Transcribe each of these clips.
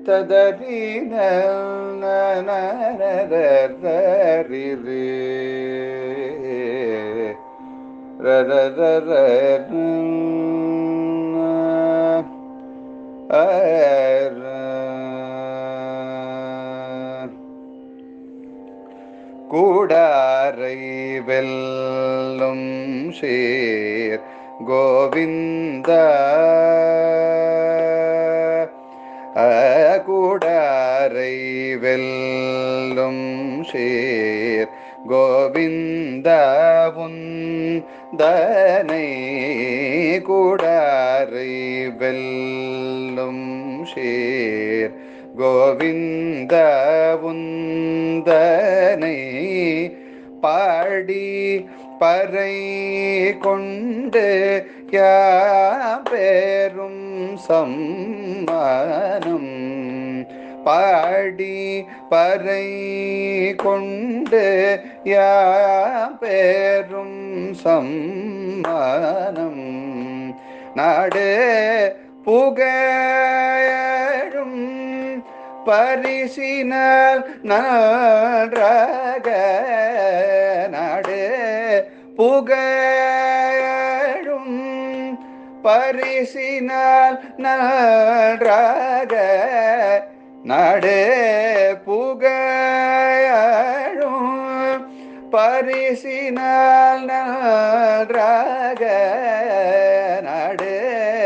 ததறின கூடாரை வெல்லும் ஷேர் கோவிந்த கூடாரை வெல்லும் ஷேர் கோவிந்தவுன் தனை கூடாரை வெல்லும் ஷேர் கோவிந்தவுந்தனை பாடி பறை கொண்டு யாபெரும் சம்மானம் பாடி பறை கொண்டு யாபெரும் சம்மானம் நாடு புகழும் பரிசினால் நன்றாக நாடு புகழும் பரிசினால் நன்றாக நாடு புகழும் பரிசினால் நன்றாக நாடு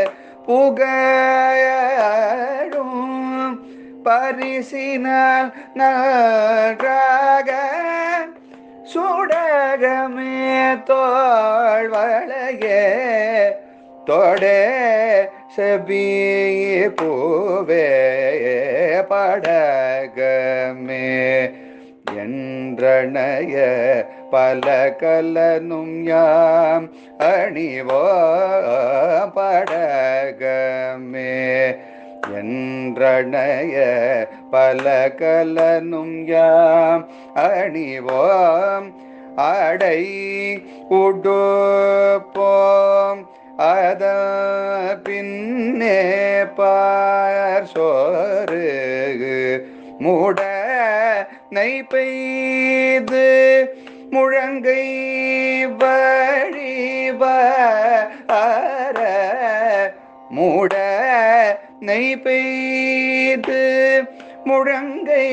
புகழும் பரிசினால் நன்றாக சுடகமே தோழ்வளையே தொடே செபியே பூவே படகமே என்றணைய பல கலனும் யாம் அணிவோ படகமே என்றணைய பல கலனும் யாம் அணிவோம் அடை உடுப்போம் அத பின்னே பார் சோறு மூட நெய் பெய்து முழங்கை வழிவ அற மூட நெய் பெய்து முழங்கை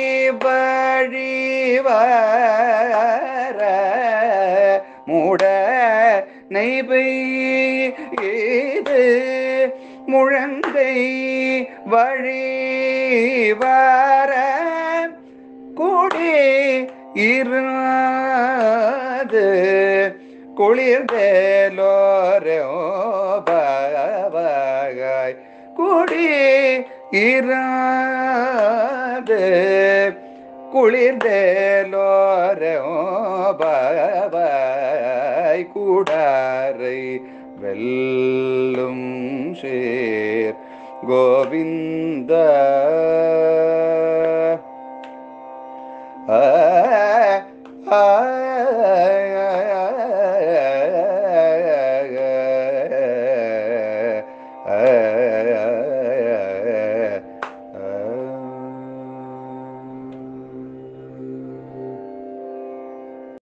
வழிவர மூட நெய் பெய்து முழங்கை வழிவர கூடி இராது குளிர்ந்தேலோரே கூடி இராது குளிர்ந்தேலோரே கூடாரை வெல்லும் சேர் கோவிந்த ஆ